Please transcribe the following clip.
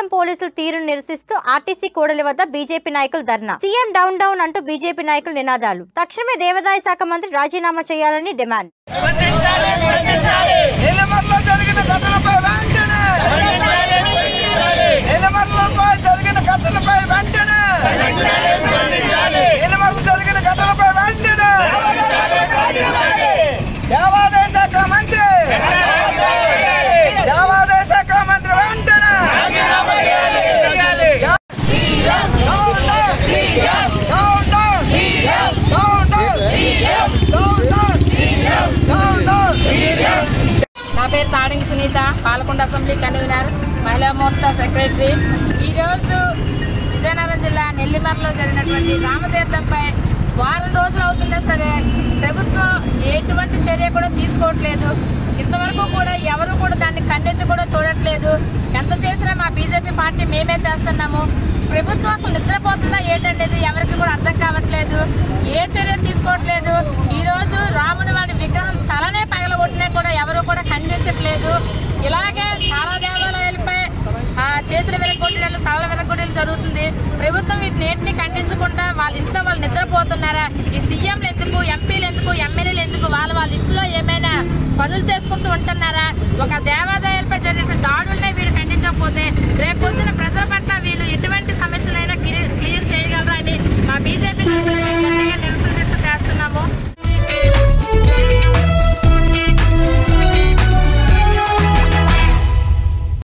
కూటమి పోలీసుల తీరును నిరసిస్తూ ఆర్టీసీ కూడలి వద్ద బీజేపీ నాయకులు ధర్నా సీఎం డౌన్ డౌన్ అంటూ బీజేపీ నాయకులు నినాదాలు తక్షణమే దేవాదాయ శాఖ మంత్రి రాజీనామా చేయాలని డిమాండ్ నిలమర్లో జరిగిన ఘటనపై వెంటనే నిలమర్లపై జరిగిన ఘటనపై వెంటనే నిలమర్ల జరిగిన ఘటనపై వెంటనే దేవాదాయ శాఖ మంత్రి దేవాదాయ శాఖ మంత్రి వెంటనే Down, down. Down, down. Down, down. Down, down. Down, down. నా పేరు Tading Sunitha Palakonda assembly convener Mahila Morcha secretary ఈరోజు విజయనగరం జిల్లా నెల్లిమర్లో జరిగినటువంటి రామతీర్థంపై వారం రోజులు అవుతున్నా సరే ప్రభుత్వం ఎటువంటి చర్య కూడా తీసుకోవట్లేదు ఇంతవరకు కూడా ఎవరు కూడా దాన్ని ఖండించి కూడా చూడట్లేదు ఎంత చేసినా మా బీజేపీ పార్టీ మేమే చేస్తున్నాము ప్రభుత్వం అసలు నిద్రపోతుందా ఏంటనేది ఎవరికి కూడా అర్థం కావట్లేదు ఏ చర్య తీసుకోవట్లేదు ఈ రోజు రాముని వాడి విగ్రహం తలనే పగలగొట్టినా కూడా ఎవరు కూడా ఖండించట్లేదు ఇలాగే చాలా దేవాలయాలపై ఆ చేతులు వెనకొట్టడాలు తల వెనకొట్టడాలు జరుగుతుంది ప్రభుత్వం వీటిని ఏంటిని ఖండించకుండా వాళ్ళ ఇంట్లో వాళ్ళు నిద్రపోతున్నారా ఈ సీఎంలు ఎందుకు ఎంపీలు ఎందుకు ఎమ్మెల్యేలు ఎందుకు వాళ్ళ వాళ్ళ ఇంట్లో ఏమైనా పనులు చేసుకుంటూ ఉంటున్నారా ఒక దేవాలయాలపై జరిగినటువంటి దాడులనే వీడు ఖండించకపోతే రేపు పొద్దున ప్రజల